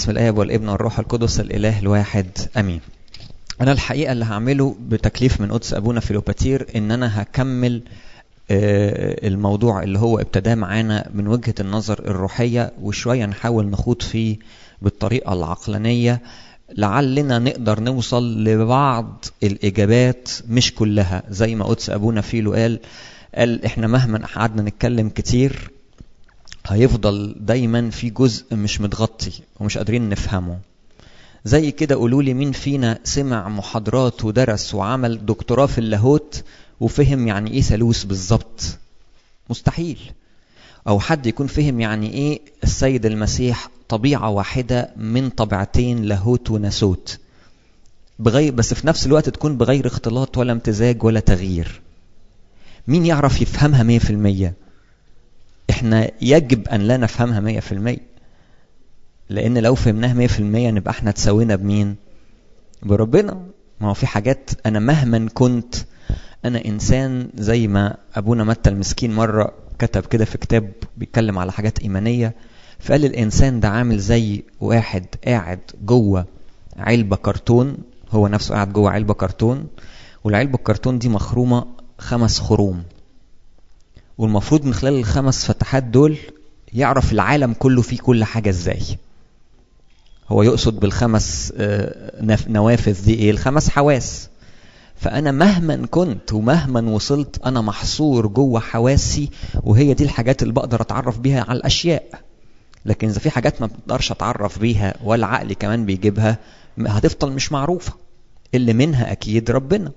باسم الآب والابن والروح القدس الإله الواحد أمين أنا الحقيقة اللي هعمله بتكليف من قدس أبونا فيلوباتير إن أنا هكمل الموضوع اللي هو ابتداه معانا من وجهة النظر الروحية وشوية نحاول نخوض فيه بالطريقة العقلانية لعلنا نقدر نوصل لبعض الإجابات مش كلها زي ما قدس أبونا فيلو قال قال إحنا مهما قعدنا نتكلم كتير هيفضل دايما في جزء مش متغطي ومش قادرين نفهمه زي كده قولوا لي مين فينا سمع محاضرات ودرس وعمل دكتوراه في اللاهوت وفهم يعني ايه ثالوث بالظبط مستحيل او حد يكون فهم يعني ايه السيد المسيح طبيعه واحده من طبيعتين لاهوت وناسوت بغير بس في نفس الوقت تكون بغير اختلاط ولا امتزاج ولا تغيير مين يعرف يفهمها مية في المية احنا يجب ان لا نفهمها مية في المية لان لو فهمناها مية في المية نبقى احنا تساوينا بمين بربنا ما هو في حاجات انا مهما كنت انا انسان زي ما ابونا متى المسكين مره كتب كده في كتاب بيتكلم على حاجات ايمانيه فقال الانسان ده عامل زي واحد قاعد جوه علبه كرتون هو نفسه قاعد جوه علبه كرتون والعلبه الكرتون دي مخرومه خمس خروم والمفروض من خلال الخمس فتحات دول يعرف العالم كله فيه كل حاجه ازاي هو يقصد بالخمس نوافذ دي ايه الخمس حواس فأنا مهما كنت ومهما وصلت أنا محصور جوه حواسي وهي دي الحاجات اللي بقدر أتعرف بيها على الأشياء لكن إذا في حاجات ما بقدرش أتعرف بيها ولا عقلي كمان بيجيبها هتفضل مش معروفة اللي منها أكيد ربنا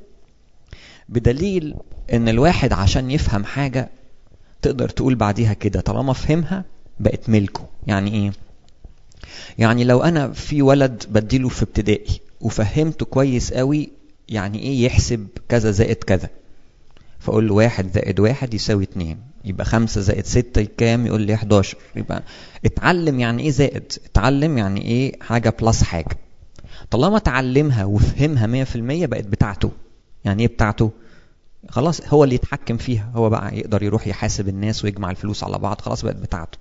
بدليل إن الواحد عشان يفهم حاجة تقدر تقول بعديها كده طالما فهمها بقت ملكه يعني إيه؟ يعني لو أنا في ولد بديله في ابتدائي وفهمته كويس قوي يعني ايه يحسب كذا زائد كذا فاقول له واحد زائد واحد يساوي اتنين يبقى خمسة زائد ستة كام يقول لي 11 يبقى اتعلم يعني ايه زائد اتعلم يعني ايه حاجة بلس حاجة طالما اتعلمها وفهمها مية في المية بقت بتاعته يعني ايه بتاعته خلاص هو اللي يتحكم فيها هو بقى يقدر يروح يحاسب الناس ويجمع الفلوس على بعض خلاص بقت بتاعته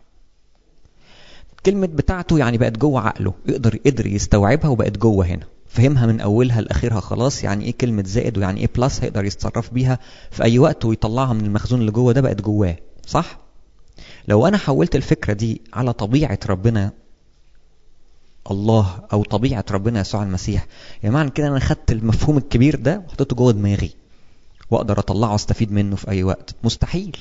كلمة بتاعته يعني بقت جوه عقله يقدر قدر يستوعبها وبقت جوه هنا فهمها من اولها لاخرها خلاص يعني ايه كلمه زائد ويعني ايه بلس هيقدر يتصرف بيها في اي وقت ويطلعها من المخزون اللي جوه ده بقت جواه صح لو انا حولت الفكره دي على طبيعه ربنا الله او طبيعه ربنا يسوع المسيح يعني معنى كده انا خدت المفهوم الكبير ده وحطيته جوه دماغي واقدر اطلعه واستفيد منه في اي وقت مستحيل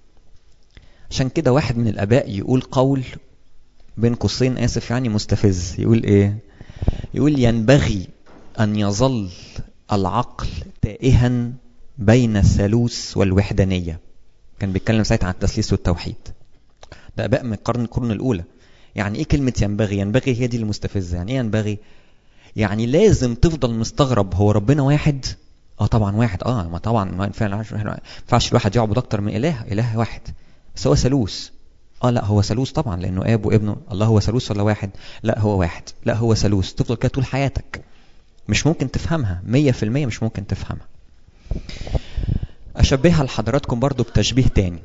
عشان كده واحد من الاباء يقول قول بين قوسين اسف يعني مستفز يقول ايه يقول ينبغي أن يظل العقل تائها بين الثالوث والوحدانية كان بيتكلم ساعتها عن التثليث والتوحيد ده أباء من القرن القرون الأولى يعني إيه كلمة ينبغي ينبغي هي دي المستفزة يعني إيه ينبغي يعني لازم تفضل مستغرب هو ربنا واحد اه طبعا واحد اه ما طبعا ما ينفعش الواحد يعبد اكتر من اله اله واحد بس هو ثالوث اه لا هو ثالوث طبعا لانه اب وابنه الله هو ثالوث ولا واحد لا هو واحد لا هو ثالوث تفضل كده طول حياتك مش ممكن تفهمها مية في المية مش ممكن تفهمها أشبهها لحضراتكم برضو بتشبيه تاني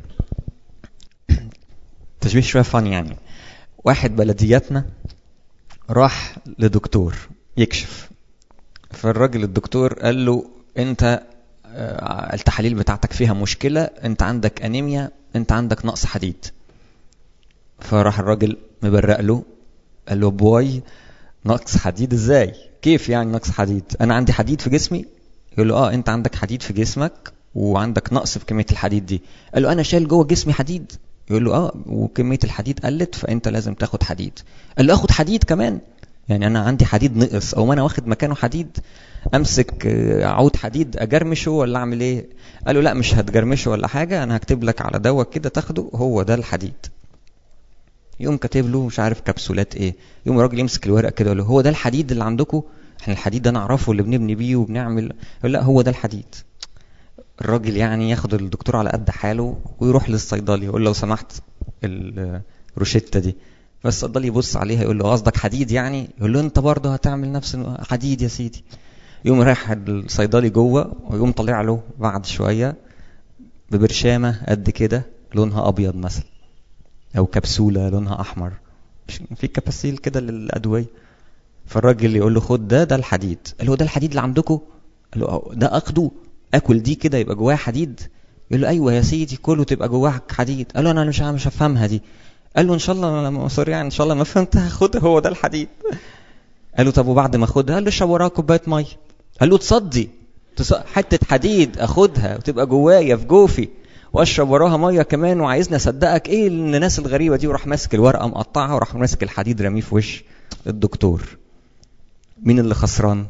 تشبيه شوية فان يعني واحد بلدياتنا راح لدكتور يكشف فالراجل الدكتور قال له انت التحاليل بتاعتك فيها مشكلة انت عندك انيميا انت عندك نقص حديد فراح الراجل مبرق له قال له بواي نقص حديد ازاي كيف يعني نقص حديد انا عندي حديد في جسمي يقول له اه انت عندك حديد في جسمك وعندك نقص في كميه الحديد دي قال له انا شايل جوه جسمي حديد يقول له اه وكميه الحديد قلت فانت لازم تاخد حديد قال له اخد حديد كمان يعني انا عندي حديد نقص او ما انا واخد مكانه حديد امسك عود حديد اجرمشه ولا اعمل ايه قال له لا مش هتجرمشه ولا حاجه انا هكتب لك على دواء كده تاخده هو ده الحديد يقوم كاتب له مش عارف كبسولات ايه يقوم الراجل يمسك الورقه كده يقول له هو ده الحديد اللي عندكم احنا الحديد ده نعرفه اللي بنبني بيه وبنعمل يقول لا هو ده الحديد الراجل يعني ياخد الدكتور على قد حاله ويروح للصيدلي يقول له لو سمحت الروشته دي فالصيدلي يبص عليها يقول له قصدك حديد يعني يقول له انت برضه هتعمل نفس حديد يا سيدي يقوم رايح الصيدلي جوه ويقوم طالع له بعد شويه ببرشامه قد كده لونها ابيض مثلا او كبسوله لونها احمر مش في كباسيل كده للادويه فالراجل يقول له خد ده ده الحديد قال له ده الحديد اللي عندكم قال له ده اخده اكل دي كده يبقى جواها حديد يقول له ايوه يا سيدي كله تبقى جواها حديد قال له انا مش مش هفهمها دي قال له ان شاء الله انا سوري يعني ان شاء الله ما فهمتها خدها هو ده الحديد قال له طب وبعد ما اخدها قال له اشرب وراها كوبايه ميه قال له تصدي حته حديد اخدها وتبقى جوايا في جوفي واشرب وراها ميه كمان وعايزني اصدقك ايه الناس الغريبه دي وراح ماسك الورقه مقطعها وراح ماسك الحديد رميه في وش الدكتور مين اللي خسران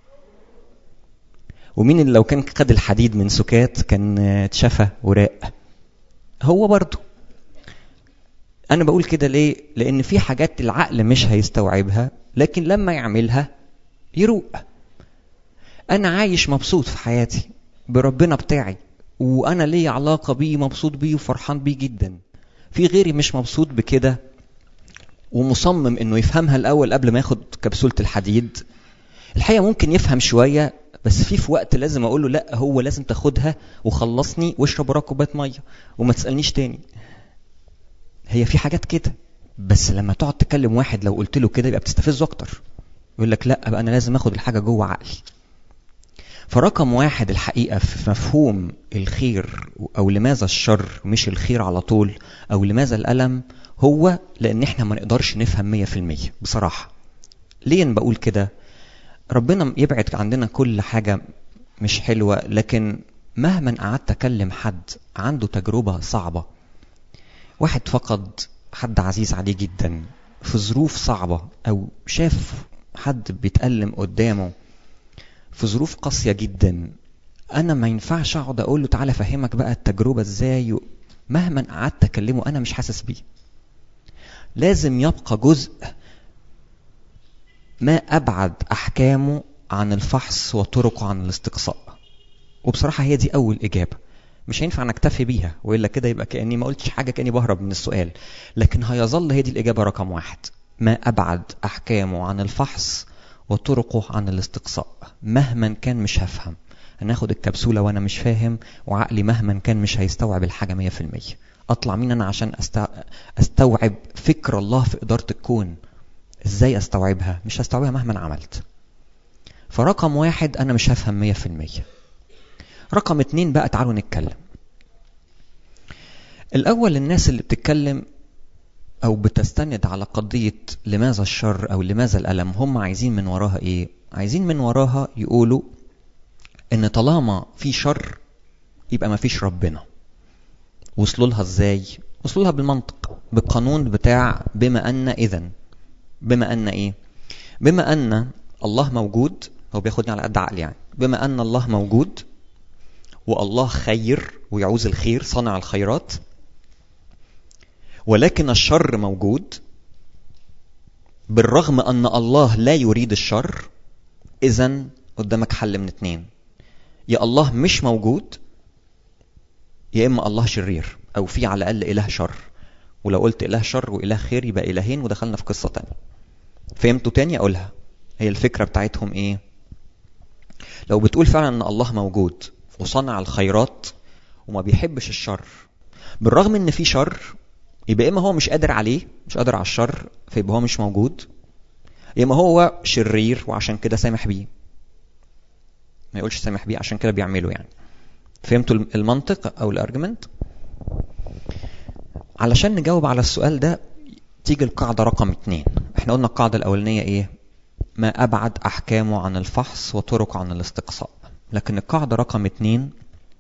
ومين اللي لو كان خد الحديد من سكات كان اتشفى وراق هو برضه انا بقول كده ليه لان في حاجات العقل مش هيستوعبها لكن لما يعملها يروق انا عايش مبسوط في حياتي بربنا بتاعي وانا ليا علاقه بيه مبسوط بيه وفرحان بيه جدا في غيري مش مبسوط بكده ومصمم انه يفهمها الاول قبل ما ياخد كبسوله الحديد الحقيقه ممكن يفهم شويه بس في في وقت لازم اقول له لا هو لازم تاخدها وخلصني واشرب وراك كوبايه ميه وما تسالنيش تاني هي في حاجات كده بس لما تقعد تكلم واحد لو قلت له كده يبقى بتستفزه اكتر يقول لك لا بقى انا لازم اخد الحاجه جوه عقلي فرقم واحد الحقيقه في مفهوم الخير او لماذا الشر مش الخير على طول او لماذا الالم هو لان احنا ما نقدرش نفهم 100% بصراحه ليه أنا بقول كده ربنا يبعد عندنا كل حاجه مش حلوه لكن مهما قعدت اكلم حد عنده تجربه صعبه واحد فقد حد عزيز عليه جدا في ظروف صعبه او شاف حد بيتألم قدامه في ظروف قاسيه جدا انا ما ينفعش اقعد اقول له تعالى افهمك بقى التجربه ازاي مهما قعدت اكلمه انا مش حاسس بيه لازم يبقى جزء ما ابعد احكامه عن الفحص وطرقه عن الاستقصاء وبصراحه هي دي اول اجابه مش هينفع نكتفي بيها والا كده يبقى كاني ما قلتش حاجه كاني بهرب من السؤال لكن هيظل هي دي الاجابه رقم واحد ما ابعد احكامه عن الفحص وطرقه عن الاستقصاء مهما كان مش هفهم هناخد الكبسولة وأنا مش فاهم وعقلي مهما كان مش هيستوعب الحاجة مية في المية أطلع مين أنا عشان أستوعب فكر الله في إدارة الكون إزاي أستوعبها مش هستوعبها مهما عملت فرقم واحد أنا مش هفهم مية في المية رقم اتنين بقى تعالوا نتكلم الأول الناس اللي بتتكلم أو بتستند على قضية لماذا الشر أو لماذا الألم هم عايزين من وراها إيه؟ عايزين من وراها يقولوا إن طالما في شر يبقى ما فيش ربنا. وصلوا لها إزاي؟ وصلوا لها بالمنطق بالقانون بتاع بما أن إذا بما أن إيه؟ بما أن الله موجود هو بياخدني على قد عقلي يعني بما أن الله موجود والله خير ويعوز الخير صانع الخيرات ولكن الشر موجود بالرغم ان الله لا يريد الشر اذا قدامك حل من اتنين يا الله مش موجود يا اما الله شرير او في على الاقل اله شر ولو قلت اله شر واله خير يبقى الهين ودخلنا في قصه تانية فهمتوا تاني اقولها هي الفكره بتاعتهم ايه لو بتقول فعلا ان الله موجود وصنع الخيرات وما بيحبش الشر بالرغم ان في شر يبقى اما هو مش قادر عليه مش قادر على الشر فيبقى هو مش موجود يا اما هو شرير وعشان كده سامح بيه ما يقولش سامح بيه عشان كده بيعمله يعني فهمتوا المنطق او الارجمنت علشان نجاوب على السؤال ده تيجي القاعدة رقم اتنين احنا قلنا القاعدة الأولانية ايه ما أبعد أحكامه عن الفحص وطرقه عن الاستقصاء لكن القاعدة رقم اتنين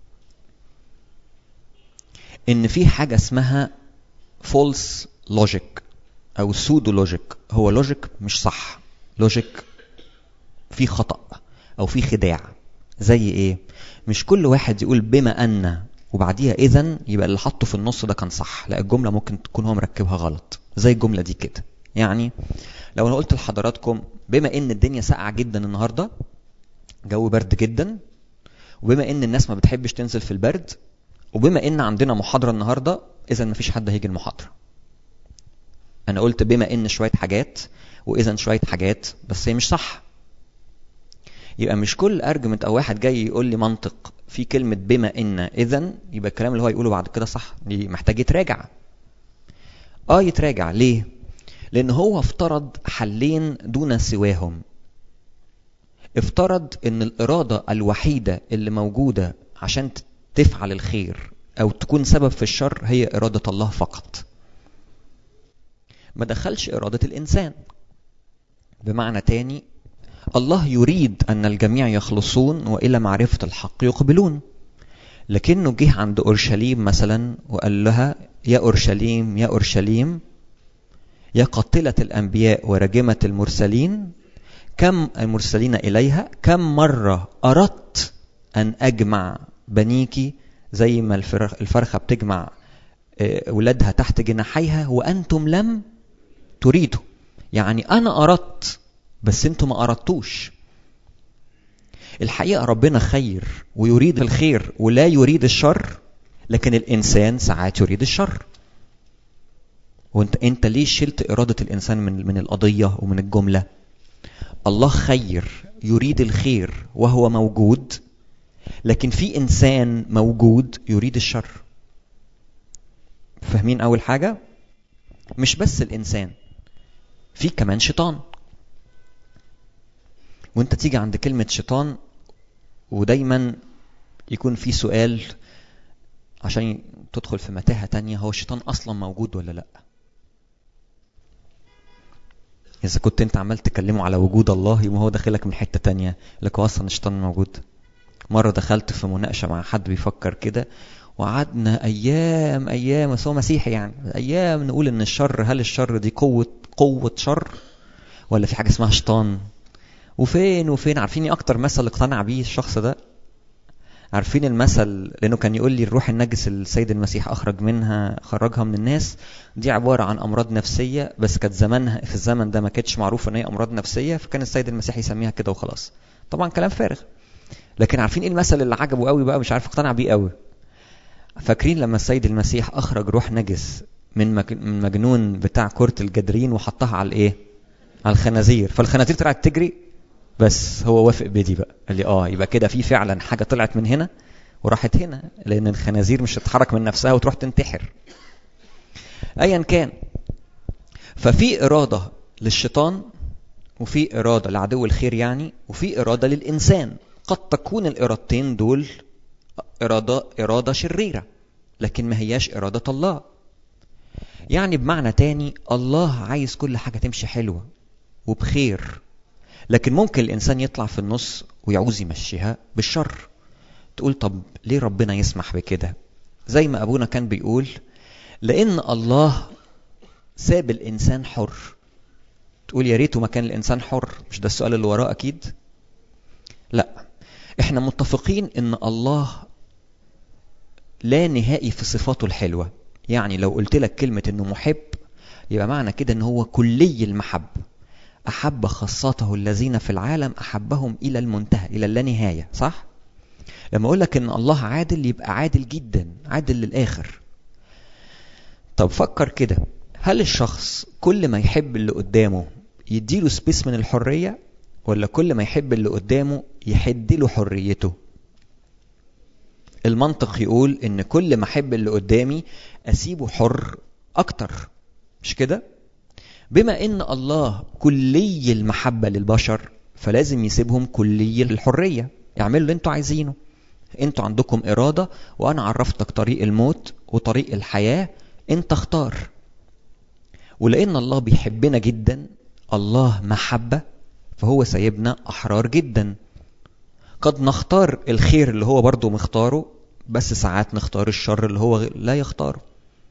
إن في حاجة اسمها فولس لوجيك او سودو لوجيك هو لوجيك مش صح لوجيك في خطا او في خداع زي ايه مش كل واحد يقول بما ان وبعديها اذا يبقى اللي حطه في النص ده كان صح لا الجمله ممكن تكون هو مركبها غلط زي الجمله دي كده يعني لو انا قلت لحضراتكم بما ان الدنيا ساقعه جدا النهارده جو برد جدا وبما ان الناس ما بتحبش تنزل في البرد وبما ان عندنا محاضره النهارده اذا ما فيش حد هيجي المحاضره انا قلت بما ان شويه حاجات واذا شويه حاجات بس هي مش صح يبقى مش كل ارجمنت او واحد جاي يقول لي منطق في كلمه بما ان اذا يبقى الكلام اللي هو يقوله بعد كده صح دي محتاج يتراجع اه يتراجع ليه لأن هو افترض حلين دون سواهم افترض ان الإرادة الوحيدة اللي موجودة عشان تفعل الخير أو تكون سبب في الشر هي إرادة الله فقط ما دخلش إرادة الإنسان بمعنى تاني الله يريد أن الجميع يخلصون وإلى معرفة الحق يقبلون لكنه جه عند أورشليم مثلا وقال لها يا أورشليم يا أورشليم يا قاتلة الأنبياء وراجمة المرسلين كم المرسلين إليها كم مرة أردت أن أجمع بنيك زي ما الفرخة بتجمع ولادها تحت جناحيها وأنتم لم تريدوا يعني أنا أردت بس أنتم ما أردتوش الحقيقة ربنا خير ويريد الخير ولا يريد الشر لكن الإنسان ساعات يريد الشر وانت انت ليه شلت إرادة الإنسان من من القضية ومن الجملة الله خير يريد الخير وهو موجود لكن في إنسان موجود يريد الشر فاهمين أول حاجة مش بس الإنسان في كمان شيطان وانت تيجي عند كلمة شيطان ودايما يكون في سؤال عشان تدخل في متاهة تانية هو الشيطان أصلا موجود ولا لأ إذا كنت أنت عمال تكلمه على وجود الله يبقى هو داخلك من حتة تانية لك أصلا الشيطان موجود مرة دخلت في مناقشة مع حد بيفكر كده وقعدنا أيام أيام بس هو مسيحي يعني أيام نقول إن الشر هل الشر دي قوة قوة شر ولا في حاجة اسمها شيطان وفين وفين عارفين اكتر مثل اقتنع بيه الشخص ده عارفين المثل لانه كان يقول لي الروح النجس السيد المسيح اخرج منها خرجها من الناس دي عباره عن امراض نفسيه بس كانت زمانها في الزمن ده ما كانتش معروف ان هي امراض نفسيه فكان السيد المسيح يسميها كده وخلاص طبعا كلام فارغ لكن عارفين ايه المثل اللي عجبه قوي بقى مش عارف اقتنع بيه قوي فاكرين لما السيد المسيح اخرج روح نجس من مجنون بتاع كرة الجدرين وحطها على الايه على الخنازير فالخنازير طلعت تجري بس هو وافق بدي بقى قال لي اه يبقى كده في فعلا حاجه طلعت من هنا وراحت هنا لان الخنازير مش هتتحرك من نفسها وتروح تنتحر ايا كان ففي اراده للشيطان وفي اراده لعدو الخير يعني وفي اراده للانسان قد تكون الارادتين دول اراده اراده شريره لكن ما هياش اراده الله يعني بمعنى تاني الله عايز كل حاجه تمشي حلوه وبخير لكن ممكن الانسان يطلع في النص ويعوز يمشيها بالشر تقول طب ليه ربنا يسمح بكده زي ما ابونا كان بيقول لان الله ساب الانسان حر تقول يا ريته ما كان الانسان حر مش ده السؤال اللي وراه اكيد لا احنا متفقين ان الله لا نهائي في صفاته الحلوه يعني لو قلت لك كلمه انه محب يبقى معنى كده ان هو كلي المحبه أحب خاصته الذين في العالم أحبهم إلى المنتهى إلى اللانهاية صح؟ لما أقول لك إن الله عادل يبقى عادل جدا عادل للآخر طب فكر كده هل الشخص كل ما يحب اللي قدامه يديله سبيس من الحرية ولا كل ما يحب اللي قدامه يحد له حريته المنطق يقول ان كل ما احب اللي قدامي اسيبه حر اكتر مش كده بما ان الله كلي المحبه للبشر فلازم يسيبهم كلي الحريه يعملوا اللي انتوا عايزينه انتوا عندكم اراده وانا عرفتك طريق الموت وطريق الحياه انت اختار ولان الله بيحبنا جدا الله محبه فهو سايبنا احرار جدا قد نختار الخير اللي هو برضه مختاره بس ساعات نختار الشر اللي هو لا يختاره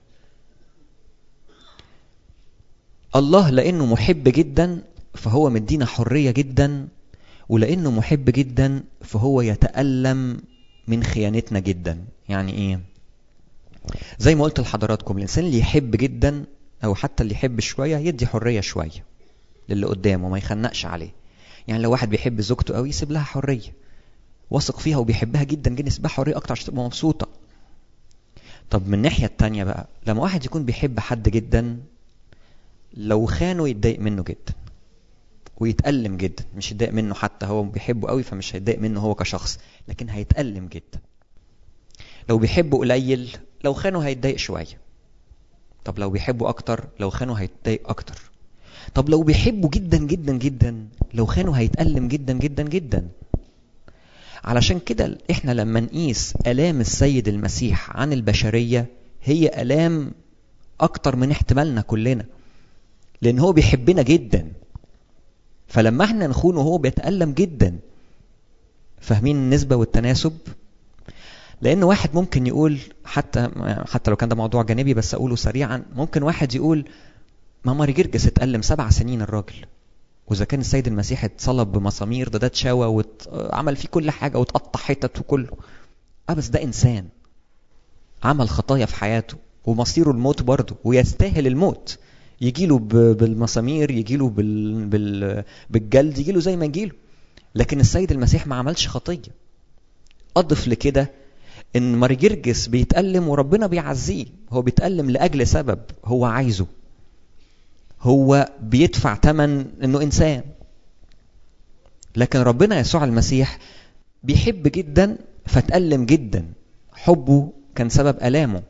الله لانه محب جدا فهو مدينا حريه جدا ولانه محب جدا فهو يتالم من خيانتنا جدا يعني ايه زي ما قلت لحضراتكم الانسان اللي يحب جدا او حتى اللي يحب شويه يدي حريه شويه للي قدامه ما يخنقش عليه يعني لو واحد بيحب زوجته قوي يسيب لها حريه واثق فيها وبيحبها جدا جدا يسيبها حريه اكتر عشان تبقى مبسوطه طب من الناحيه التانية بقى لما واحد يكون بيحب حد جدا لو خانه يتضايق منه جدا ويتألم جدا مش يتضايق منه حتى هو بيحبه قوي فمش هيتضايق منه هو كشخص لكن هيتألم جدا لو بيحبه قليل لو خانه هيتضايق شوية طب لو بيحبه أكتر لو خانه هيتضايق أكتر طب لو بيحبه جدا جدا جدا لو خانه هيتألم جدا جدا جدا علشان كده احنا لما نقيس آلام السيد المسيح عن البشرية هي آلام أكتر من احتمالنا كلنا لأن هو بيحبنا جدا فلما احنا نخونه هو بيتألم جدا فاهمين النسبة والتناسب لأن واحد ممكن يقول حتى حتى لو كان ده موضوع جانبي بس أقوله سريعا ممكن واحد يقول ما ماري جرجس اتألم سبع سنين الراجل وإذا كان السيد المسيح اتصلب بمسامير ده ده اتشوى وعمل فيه كل حاجة واتقطع حتت وكله اه بس ده إنسان عمل خطايا في حياته ومصيره الموت برضه ويستاهل الموت يجيله بالمسامير يجيله بال... بال... بالجلد يجيله زي ما يجيله لكن السيد المسيح ما عملش خطية أضف لكده إن مرجرجس بيتألم وربنا بيعزيه هو بيتألم لأجل سبب هو عايزه هو بيدفع ثمن إنه إنسان لكن ربنا يسوع المسيح بيحب جدا فتألم جدا حبه كان سبب ألامه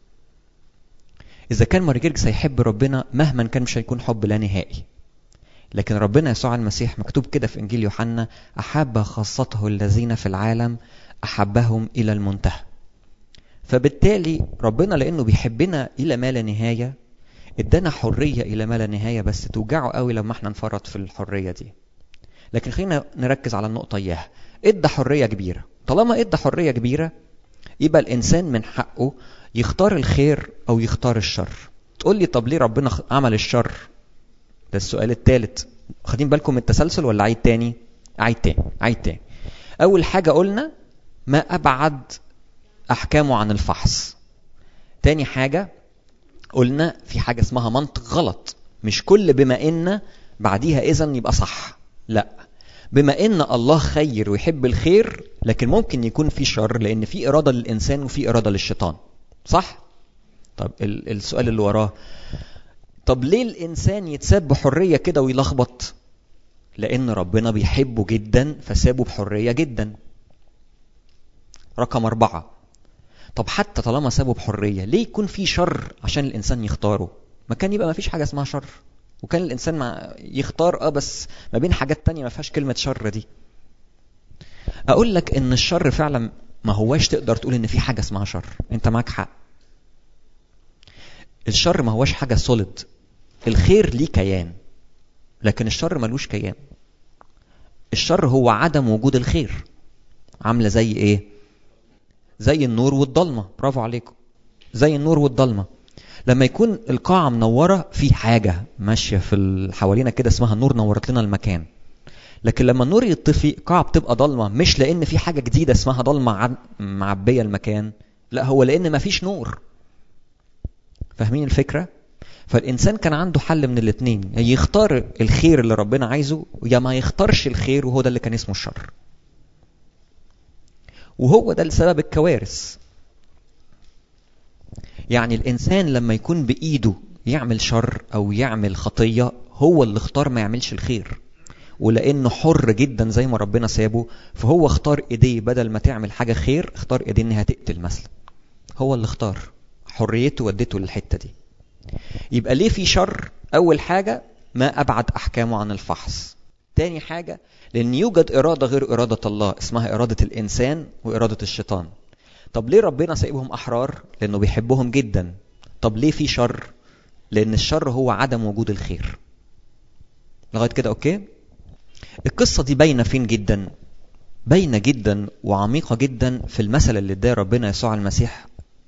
إذا كان مرجرجس هيحب ربنا مهما كان مش هيكون حب لا نهائي لكن ربنا يسوع المسيح مكتوب كده في إنجيل يوحنا أحب خاصته الذين في العالم أحبهم إلى المنتهى فبالتالي ربنا لأنه بيحبنا إلى ما لا نهاية ادانا حرية إلى ما لا نهاية بس توجعه قوي لما احنا نفرط في الحرية دي لكن خلينا نركز على النقطة إياها ادى حرية كبيرة طالما ادى حرية كبيرة يبقى الإنسان من حقه يختار الخير أو يختار الشر تقول لي طب ليه ربنا عمل الشر ده السؤال الثالث واخدين بالكم من التسلسل ولا عيد تاني عيد تاني عيد تاني أول حاجة قلنا ما أبعد أحكامه عن الفحص تاني حاجة قلنا في حاجة اسمها منطق غلط مش كل بما إن بعديها إذن يبقى صح لا بما ان الله خير ويحب الخير لكن ممكن يكون في شر لان في اراده للانسان وفي اراده للشيطان صح طب السؤال اللي وراه طب ليه الانسان يتساب بحريه كده ويلخبط لان ربنا بيحبه جدا فسابه بحريه جدا رقم أربعة طب حتى طالما سابه بحرية ليه يكون في شر عشان الإنسان يختاره ما كان يبقى ما فيش حاجة اسمها شر وكان الانسان مع يختار اه بس ما بين حاجات تانية ما فيهاش كلمه شر دي اقول لك ان الشر فعلا ما هواش تقدر تقول ان في حاجه اسمها شر انت معاك حق الشر ما هواش حاجه سوليد الخير ليه كيان لكن الشر ملوش كيان الشر هو عدم وجود الخير عامله زي ايه زي النور والضلمه برافو عليكم زي النور والضلمه لما يكون القاعة منورة في حاجة ماشية في حوالينا كده اسمها النور نورت لنا المكان لكن لما النور يطفي القاعة بتبقى ضلمة مش لأن في حاجة جديدة اسمها ضلمة معبية المكان لا هو لأن مفيش نور فاهمين الفكرة؟ فالإنسان كان عنده حل من الاتنين يا يعني يختار الخير اللي ربنا عايزه يا ما يختارش الخير وهو ده اللي كان اسمه الشر وهو ده السبب الكوارث يعني الإنسان لما يكون بإيده يعمل شر أو يعمل خطية هو اللي اختار ما يعملش الخير ولأنه حر جدا زي ما ربنا سابه فهو اختار إيديه بدل ما تعمل حاجة خير اختار إيديه إنها تقتل مثلا هو اللي اختار حريته ودته للحتة دي يبقى ليه في شر أول حاجة ما أبعد أحكامه عن الفحص تاني حاجة لأن يوجد إرادة غير إرادة الله اسمها إرادة الإنسان وإرادة الشيطان طب ليه ربنا سايبهم احرار لانه بيحبهم جدا طب ليه في شر لان الشر هو عدم وجود الخير لغايه كده اوكي القصه دي باينه فين جدا باينه جدا وعميقه جدا في المثل اللي اداه ربنا يسوع المسيح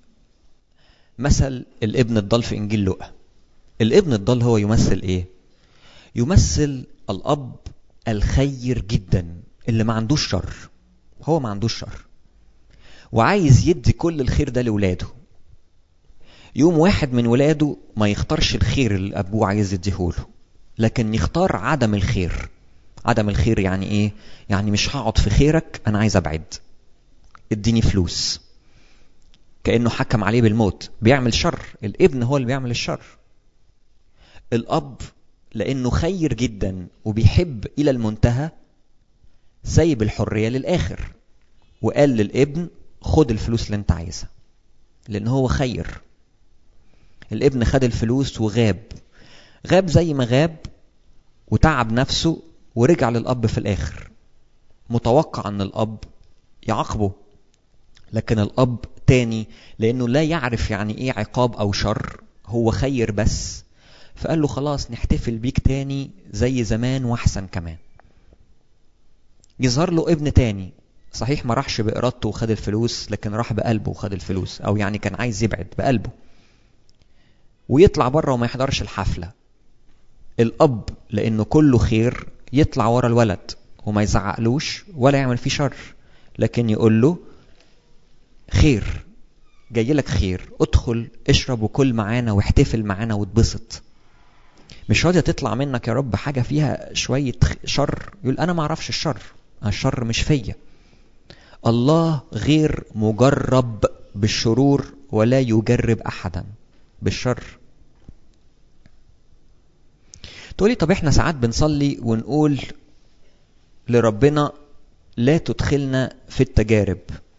مثل الابن الضال في انجيل لوقا الابن الضال هو يمثل ايه يمثل الاب الخير جدا اللي ما عندوش شر هو ما عندوش شر وعايز يدي كل الخير ده لولاده يوم واحد من ولاده ما يختارش الخير اللي ابوه عايز يديهوله لكن يختار عدم الخير عدم الخير يعني ايه يعني مش هقعد في خيرك انا عايز ابعد اديني فلوس كانه حكم عليه بالموت بيعمل شر الابن هو اللي بيعمل الشر الاب لانه خير جدا وبيحب الى المنتهى سايب الحريه للاخر وقال للابن خد الفلوس اللي انت عايزها لان هو خير الابن خد الفلوس وغاب غاب زي ما غاب وتعب نفسه ورجع للأب في الآخر متوقع أن الأب يعاقبه لكن الأب تاني لأنه لا يعرف يعني إيه عقاب أو شر هو خير بس فقال له خلاص نحتفل بيك تاني زي زمان وأحسن كمان يظهر له ابن تاني صحيح ما راحش بإرادته وخد الفلوس لكن راح بقلبه وخد الفلوس أو يعني كان عايز يبعد بقلبه ويطلع بره وما يحضرش الحفلة الأب لأنه كله خير يطلع ورا الولد وما يزعقلوش ولا يعمل فيه شر لكن يقول له خير جاي لك خير ادخل اشرب وكل معانا واحتفل معانا واتبسط مش راضيه تطلع منك يا رب حاجه فيها شويه شر يقول انا ما اعرفش الشر الشر مش فيا الله غير مجرب بالشرور ولا يجرب احدا بالشر تقولي طب احنا ساعات بنصلي ونقول لربنا لا تدخلنا في التجارب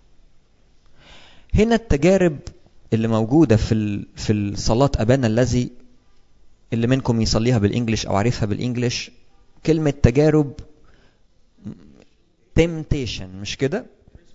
هنا التجارب اللي موجودة في في الصلاة أبانا الذي اللي منكم يصليها بالإنجليش أو عارفها بالإنجليش كلمة تجارب temptation مش كده؟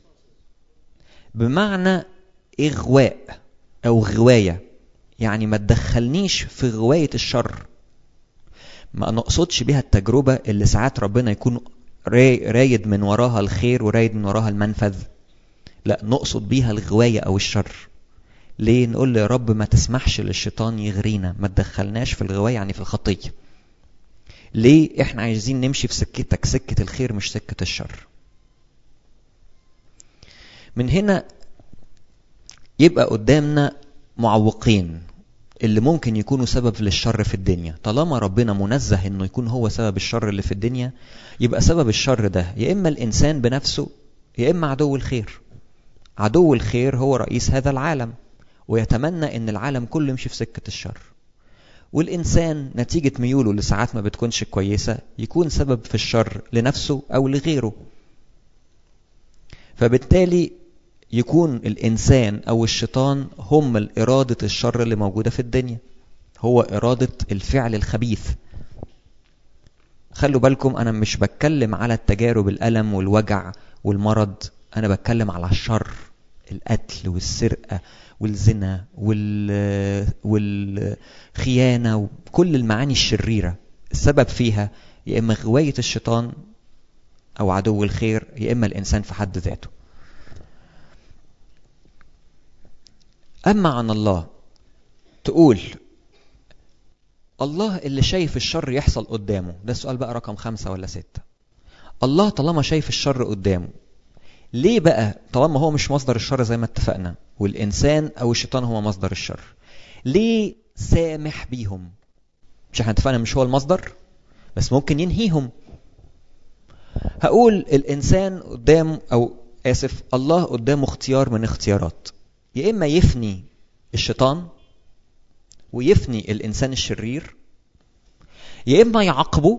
بمعنى إغواء أو غواية يعني ما تدخلنيش في غواية الشر ما نقصدش بها التجربة اللي ساعات ربنا يكون رايد من وراها الخير ورايد من وراها المنفذ لا نقصد بيها الغواية أو الشر ليه نقول يا رب ما تسمحش للشيطان يغرينا ما تدخلناش في الغواية يعني في الخطية ليه احنا عايزين نمشي في سكتك سكة الخير مش سكة الشر من هنا يبقى قدامنا معوقين اللي ممكن يكونوا سبب للشر في الدنيا طالما ربنا منزه انه يكون هو سبب الشر اللي في الدنيا يبقى سبب الشر ده يا اما الانسان بنفسه يا اما عدو الخير عدو الخير هو رئيس هذا العالم ويتمنى ان العالم كله يمشي في سكة الشر والإنسان نتيجة ميوله اللي ساعات ما بتكونش كويسة يكون سبب في الشر لنفسه أو لغيره فبالتالي يكون الإنسان أو الشيطان هم إرادة الشر اللي موجودة في الدنيا هو إرادة الفعل الخبيث خلوا بالكم أنا مش بتكلم على التجارب الألم والوجع والمرض أنا بتكلم على الشر القتل والسرقة والزنا وال... والخيانة وكل المعاني الشريرة السبب فيها يا إما غواية الشيطان أو عدو الخير يا إما الإنسان في حد ذاته أما عن الله تقول الله اللي شايف الشر يحصل قدامه ده السؤال بقى رقم خمسة ولا ستة الله طالما شايف الشر قدامه ليه بقى طالما هو مش مصدر الشر زي ما اتفقنا والإنسان أو الشيطان هو مصدر الشر ليه سامح بيهم مش احنا اتفقنا مش هو المصدر بس ممكن ينهيهم هقول الإنسان قدام أو آسف الله قدامه اختيار من اختيارات يا إما يفني الشيطان ويفني الإنسان الشرير يا إما يعاقبه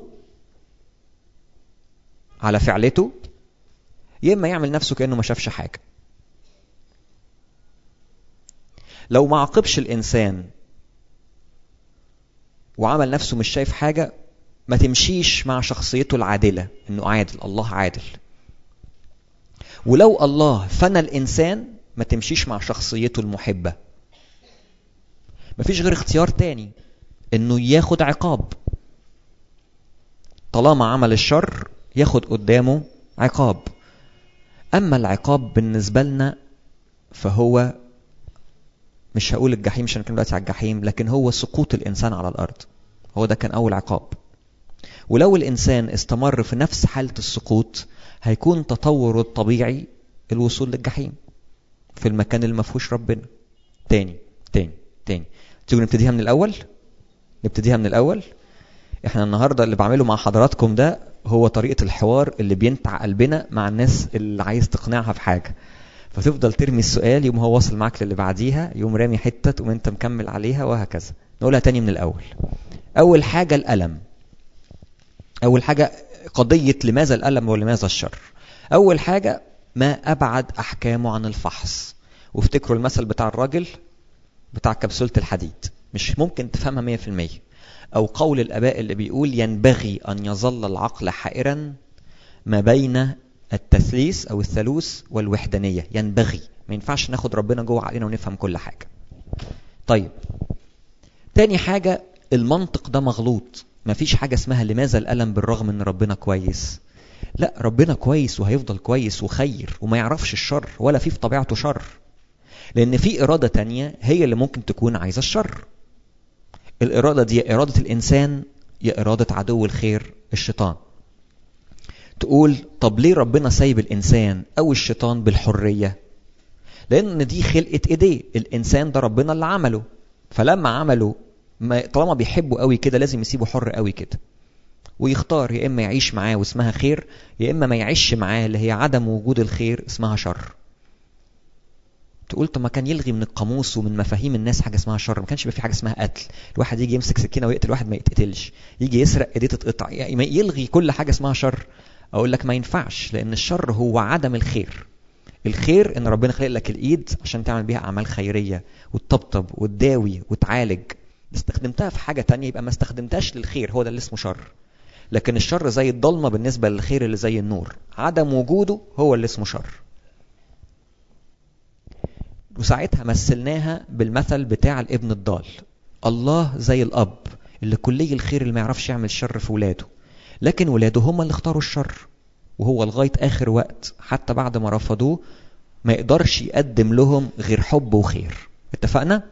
على فعلته يا إما يعمل نفسه كأنه ما شافش حاجة لو ما عاقبش الإنسان وعمل نفسه مش شايف حاجة ما تمشيش مع شخصيته العادلة إنه عادل الله عادل ولو الله فنى الإنسان ما تمشيش مع شخصيته المحبة مفيش غير اختيار تاني انه ياخد عقاب طالما عمل الشر ياخد قدامه عقاب اما العقاب بالنسبة لنا فهو مش هقول الجحيم مش هنتكلم دلوقتي على الجحيم لكن هو سقوط الانسان على الارض هو ده كان اول عقاب ولو الانسان استمر في نفس حالة السقوط هيكون تطوره الطبيعي الوصول للجحيم في المكان اللي ما فيهوش ربنا تاني تاني تاني تيجوا نبتديها من الاول نبتديها من الاول احنا النهارده اللي بعمله مع حضراتكم ده هو طريقه الحوار اللي بينتع قلبنا مع الناس اللي عايز تقنعها في حاجه فتفضل ترمي السؤال يوم هو واصل معاك للي بعديها يوم رامي حته تقوم انت مكمل عليها وهكذا نقولها تاني من الاول اول حاجه الالم اول حاجه قضيه لماذا الالم ولماذا الشر اول حاجه ما أبعد أحكامه عن الفحص وافتكروا المثل بتاع الراجل بتاع كبسولة الحديد مش ممكن تفهمها 100% أو قول الآباء اللي بيقول ينبغي أن يظل العقل حائرا ما بين التثليث أو الثالوث والوحدانية ينبغي ما ينفعش ناخد ربنا جوه عقلنا ونفهم كل حاجة طيب تاني حاجة المنطق ده مغلوط مفيش حاجة اسمها لماذا الألم بالرغم ان ربنا كويس لا ربنا كويس وهيفضل كويس وخير وما يعرفش الشر ولا في في طبيعته شر لأن في إرادة تانية هي اللي ممكن تكون عايزة الشر الإرادة دي يا إرادة الإنسان يا إرادة عدو الخير الشيطان تقول طب ليه ربنا سايب الإنسان أو الشيطان بالحرية لأن دي خلقة إيديه الإنسان ده ربنا اللي عمله فلما عمله ما طالما بيحبه قوي كده لازم يسيبه حر قوي كده ويختار يا إما يعيش معاه واسمها خير يا إما ما يعيش معاه اللي هي عدم وجود الخير اسمها شر تقول طب ما كان يلغي من القاموس ومن مفاهيم الناس حاجه اسمها شر ما كانش يبقى في حاجه اسمها قتل الواحد يجي يمسك سكينه ويقتل واحد ما يتقتلش يجي يسرق ايديه تتقطع يعني يلغي كل حاجه اسمها شر اقول لك ما ينفعش لان الشر هو عدم الخير الخير ان ربنا خلق لك الايد عشان تعمل بيها اعمال خيريه وتطبطب وتداوي وتعالج استخدمتها في حاجه تانية يبقى ما استخدمتهاش للخير هو ده اللي اسمه شر لكن الشر زي الضلمه بالنسبه للخير اللي زي النور عدم وجوده هو اللي اسمه شر وساعتها مثلناها بالمثل بتاع الابن الضال الله زي الاب اللي كلي الخير اللي ما يعرفش يعمل شر في ولاده لكن ولاده هم اللي اختاروا الشر وهو لغايه اخر وقت حتى بعد ما رفضوه ما يقدرش يقدم لهم غير حب وخير اتفقنا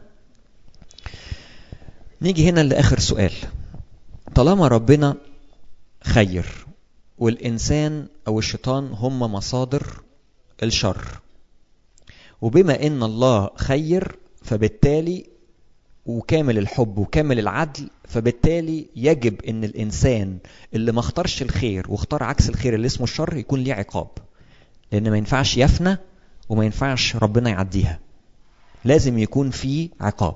نيجي هنا لاخر سؤال طالما ربنا خير والانسان او الشيطان هم مصادر الشر وبما ان الله خير فبالتالي وكامل الحب وكامل العدل فبالتالي يجب ان الانسان اللي ما اختارش الخير واختار عكس الخير اللي اسمه الشر يكون ليه عقاب لان ما ينفعش يفنى وما ينفعش ربنا يعديها لازم يكون في عقاب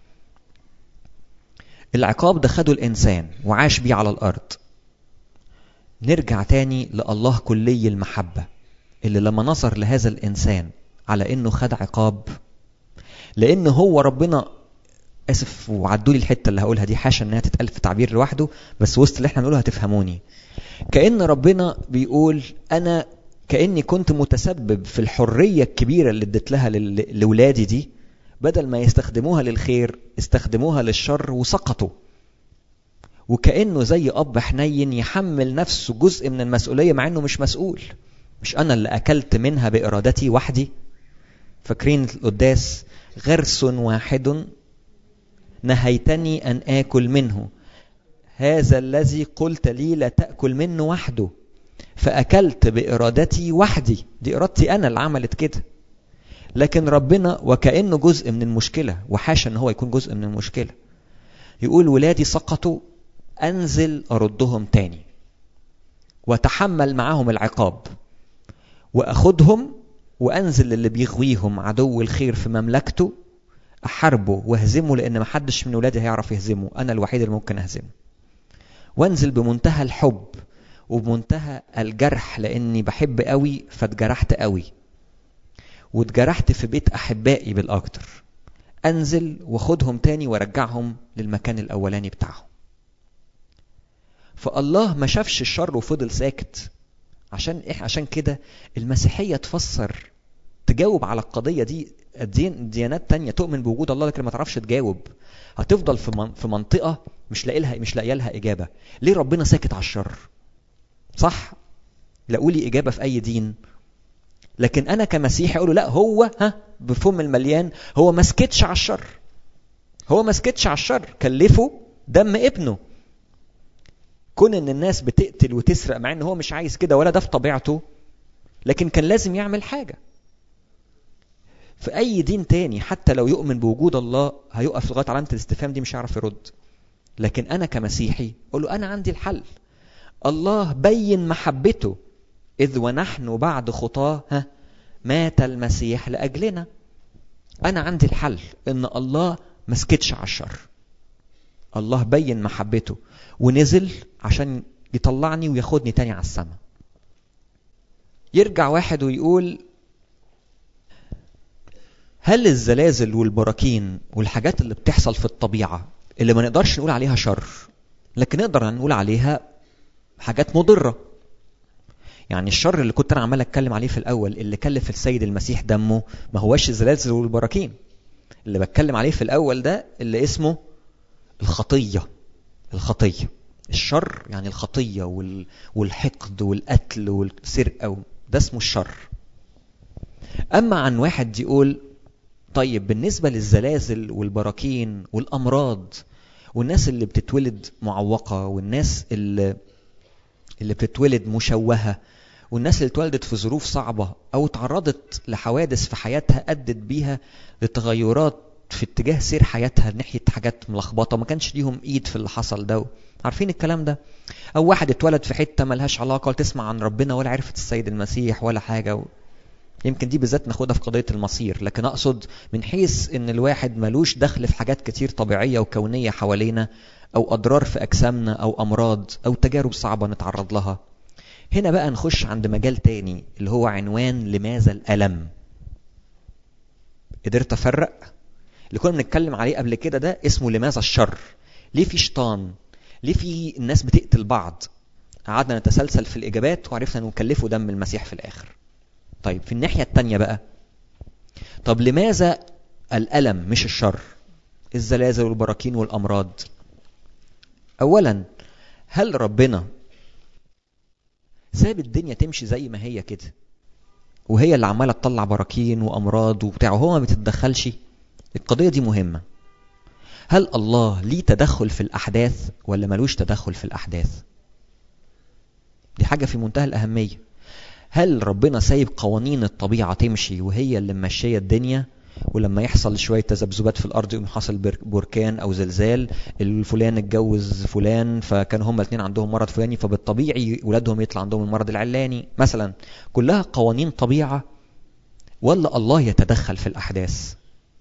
العقاب ده خده الانسان وعاش بيه على الارض نرجع تاني لله كلي المحبه اللي لما نظر لهذا الانسان على انه خد عقاب لان هو ربنا اسف وعدوا لي الحته اللي هقولها دي حاشا انها تتقال في تعبير لوحده بس وسط اللي احنا بنقوله هتفهموني كان ربنا بيقول انا كاني كنت متسبب في الحريه الكبيره اللي اديت لها لاولادي دي بدل ما يستخدموها للخير استخدموها للشر وسقطوا وكانه زي اب حنين يحمل نفسه جزء من المسؤوليه مع انه مش مسؤول مش انا اللي اكلت منها بارادتي وحدي فاكرين القداس غرس واحد نهيتني ان اكل منه هذا الذي قلت لي لا تاكل منه وحده فاكلت بارادتي وحدي دي ارادتي انا اللي عملت كده لكن ربنا وكانه جزء من المشكله وحاشا ان هو يكون جزء من المشكله يقول ولادي سقطوا انزل اردهم تاني واتحمل معاهم العقاب واخدهم وانزل للي بيغويهم عدو الخير في مملكته احاربه واهزمه لان محدش من ولادي هيعرف يهزمه انا الوحيد اللي ممكن اهزمه وانزل بمنتهى الحب وبمنتهى الجرح لاني بحب قوي فاتجرحت قوي واتجرحت في بيت احبائي بالاكتر انزل واخدهم تاني وارجعهم للمكان الاولاني بتاعهم فالله ما شافش الشر وفضل ساكت عشان إيه عشان كده المسيحيه تفسر تجاوب على القضيه دي الدين ديانات تانية تؤمن بوجود الله لكن ما تعرفش تجاوب هتفضل في من في منطقه مش لاقي لها مش لاقيه لها اجابه ليه ربنا ساكت على الشر صح لاقوا لي اجابه في اي دين لكن انا كمسيحي اقول لا هو ها بفم المليان هو ما سكتش على الشر هو ما سكتش على الشر كلفه دم ابنه كون ان الناس بتقتل وتسرق مع ان هو مش عايز كده ولا ده في طبيعته لكن كان لازم يعمل حاجه في اي دين تاني حتى لو يؤمن بوجود الله هيقف لغايه علامه الاستفهام دي مش هيعرف يرد لكن انا كمسيحي اقول له انا عندي الحل الله بين محبته اذ ونحن بعد خطاه ها مات المسيح لاجلنا انا عندي الحل ان الله ما سكتش على الشر الله بين محبته ونزل عشان يطلعني وياخدني تاني على السماء يرجع واحد ويقول هل الزلازل والبراكين والحاجات اللي بتحصل في الطبيعة اللي ما نقدرش نقول عليها شر لكن نقدر نقول عليها حاجات مضره يعني الشر اللي كنت انا عمال اتكلم عليه في الاول اللي كلف السيد المسيح دمه ما هوش الزلازل والبراكين اللي بتكلم عليه في الاول ده اللي اسمه الخطيه الخطيه الشر يعني الخطيه وال... والحقد والقتل والسرقه ده اسمه الشر اما عن واحد يقول طيب بالنسبه للزلازل والبراكين والامراض والناس اللي بتتولد معوقه والناس اللي اللي بتتولد مشوهه والناس اللي اتولدت في ظروف صعبه او تعرضت لحوادث في حياتها ادت بيها لتغيرات في اتجاه سير حياتها ناحيه حاجات ملخبطه ما كانش ليهم ايد في اللي حصل ده عارفين الكلام ده او واحد اتولد في حته ملهاش علاقه ولا تسمع عن ربنا ولا عرفت السيد المسيح ولا حاجه و... يمكن دي بالذات ناخدها في قضيه المصير لكن اقصد من حيث ان الواحد ملوش دخل في حاجات كتير طبيعيه وكونيه حوالينا او اضرار في اجسامنا او امراض او تجارب صعبه نتعرض لها هنا بقى نخش عند مجال تاني اللي هو عنوان لماذا الالم قدرت افرق اللي كنا بنتكلم عليه قبل كده ده اسمه لماذا الشر ليه في شيطان ليه في الناس بتقتل بعض قعدنا نتسلسل في الاجابات وعرفنا نكلفه دم المسيح في الاخر طيب في الناحيه التانيه بقى طب لماذا الالم مش الشر الزلازل والبراكين والامراض اولا هل ربنا ساب الدنيا تمشي زي ما هي كده وهي اللي عماله تطلع براكين وامراض وبتاع وهو ما بتتدخلش القضيه دي مهمه هل الله ليه تدخل في الاحداث ولا ملوش تدخل في الاحداث دي حاجه في منتهى الاهميه هل ربنا سايب قوانين الطبيعه تمشي وهي اللي ممشيه الدنيا ولما يحصل شويه تذبذبات في الارض يقوم حاصل بركان او زلزال الفلان اتجوز فلان فكان هما الاثنين عندهم مرض فلاني فبالطبيعي ولادهم يطلع عندهم المرض العلاني مثلا كلها قوانين طبيعه ولا الله يتدخل في الاحداث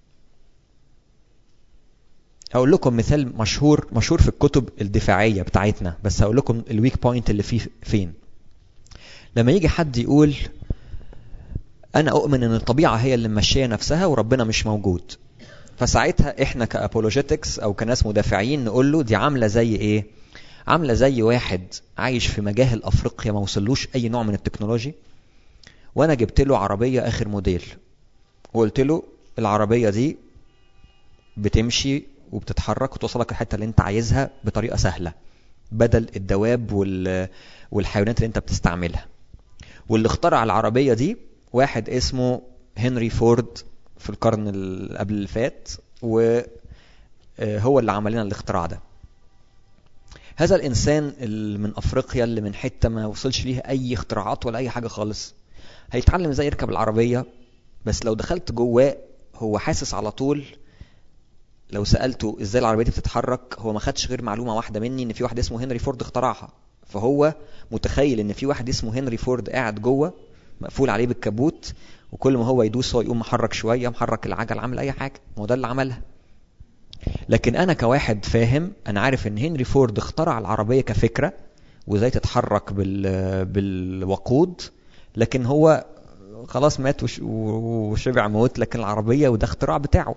هقول لكم مثال مشهور مشهور في الكتب الدفاعيه بتاعتنا بس هقول لكم الويك بوينت اللي فيه فين لما يجي حد يقول انا اؤمن ان الطبيعه هي اللي ماشيه نفسها وربنا مش موجود فساعتها احنا كابولوجيتكس او كناس مدافعين نقول له دي عامله زي ايه عامله زي واحد عايش في مجاهل افريقيا ما وصلوش اي نوع من التكنولوجي وانا جبت له عربيه اخر موديل وقلت له العربيه دي بتمشي وبتتحرك وتوصلك الحته اللي انت عايزها بطريقه سهله بدل الدواب وال... والحيوانات اللي انت بتستعملها واللي اخترع العربيه دي واحد اسمه هنري فورد في القرن اللي قبل اللي فات وهو اللي عمل لنا الاختراع ده هذا الانسان اللي من افريقيا اللي من حته ما وصلش ليها اي اختراعات ولا اي حاجه خالص هيتعلم ازاي يركب العربيه بس لو دخلت جواه هو حاسس على طول لو سالته ازاي العربيه دي بتتحرك هو ما خدش غير معلومه واحده مني ان في واحد اسمه هنري فورد اخترعها فهو متخيل ان في واحد اسمه هنري فورد قاعد جوه مقفول عليه بالكبوت وكل ما هو يدوس هو يقوم محرك شويه محرك العجل عامل اي حاجه ما هو ده اللي عملها لكن انا كواحد فاهم انا عارف ان هنري فورد اخترع العربيه كفكره وازاي تتحرك بال بالوقود لكن هو خلاص مات وش وشبع موت لكن العربيه وده اختراع بتاعه